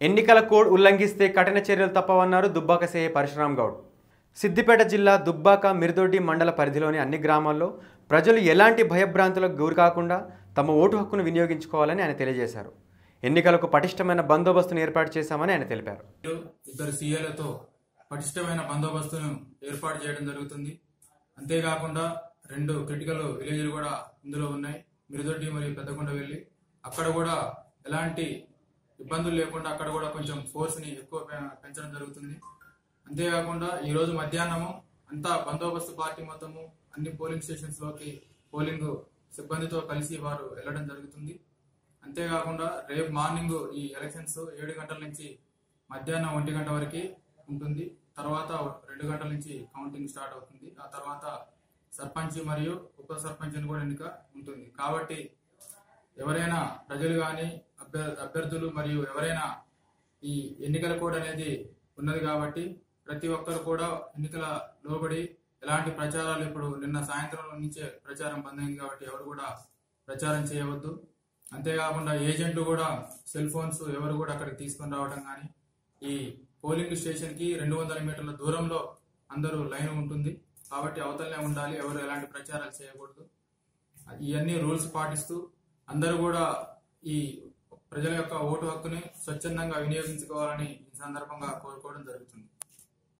ఎన్నికల కోడ్ ఉల్లంఘిస్తే కఠిన చర్యలు తప్పవన్నారు దుబ్బాక సేఏ పరశురామ్ గౌడ్ సిద్దిపేట జిల్లా దుబ్బాక మిరుదొడ్డి మండల పరిధిలోని అన్ని గ్రామాల్లో ప్రజలు ఎలాంటి భయభ్రాంతులకు గురి కాకుండా తమ ఓటు హక్కును వినియోగించుకోవాలని ఆయన తెలియజేశారు ఎన్నికలకు పటిష్టమైన బందోబస్తును ఏర్పాటు చేశామని ఆయన తెలిపారు ఇద్దరు సీఏలతో పటిష్టమైన బందోబస్తును ఏర్పాటు చేయడం జరుగుతుంది అంతేకాకుండా రెండు క్రిటికల్ విలేజ్లు కూడా ఇందులో ఉన్నాయి మిరుదొడ్డి మరియు పెద్దకొండ వెళ్ళి అక్కడ కూడా ఎలాంటి ఇబ్బందులు లేకుండా అక్కడ కూడా కొంచెం ఫోర్స్ ని ఎక్కువ పె- పెంచడం జరుగుతుంది అంతేకాకుండా ఈ రోజు మధ్యాహ్నము అంతా బందోబస్తు పార్టీ మొత్తము అన్ని పోలింగ్ స్టేషన్స్ లోకి పోలింగ్ సిబ్బందితో కలిసి వారు వెళ్ళడం జరుగుతుంది అంతేకాకుండా రేపు మార్నింగ్ ఈ ఎలక్షన్స్ ఏడు గంటల నుంచి మధ్యాహ్నం ఒంటి గంట వరకు ఉంటుంది తర్వాత రెండు గంటల నుంచి కౌంటింగ్ స్టార్ట్ అవుతుంది ఆ తర్వాత సర్పంచ్ మరియు ఉప సర్పంచ్ కూడా ఎన్నిక ఉంటుంది కాబట్టి ఎవరైనా ప్రజలు కానీ అభ్యర్థులు మరియు ఎవరైనా ఈ ఎన్నికల కోడ్ అనేది ఉన్నది కాబట్టి ప్రతి ఒక్కరు కూడా ఎన్నికల లోబడి ఎలాంటి ప్రచారాలు ఇప్పుడు నిన్న సాయంత్రం నుంచే ప్రచారం బంద్ అయింది కాబట్టి ఎవరు కూడా ప్రచారం చేయవద్దు అంతేకాకుండా ఏజెంట్లు కూడా సెల్ ఫోన్స్ ఎవరు కూడా అక్కడికి తీసుకొని రావడం కానీ ఈ పోలింగ్ స్టేషన్ కి రెండు వందల మీటర్ల దూరంలో అందరూ లైన్ ఉంటుంది కాబట్టి అవతలనే ఉండాలి ఎవరు ఎలాంటి ప్రచారాలు చేయకూడదు ఇవన్నీ రూల్స్ పాటిస్తూ అందరూ కూడా ఈ ప్రజల యొక్క ఓటు హక్కుని స్వచ్ఛందంగా వినియోగించుకోవాలని ఈ సందర్భంగా కోరుకోవడం జరుగుతుంది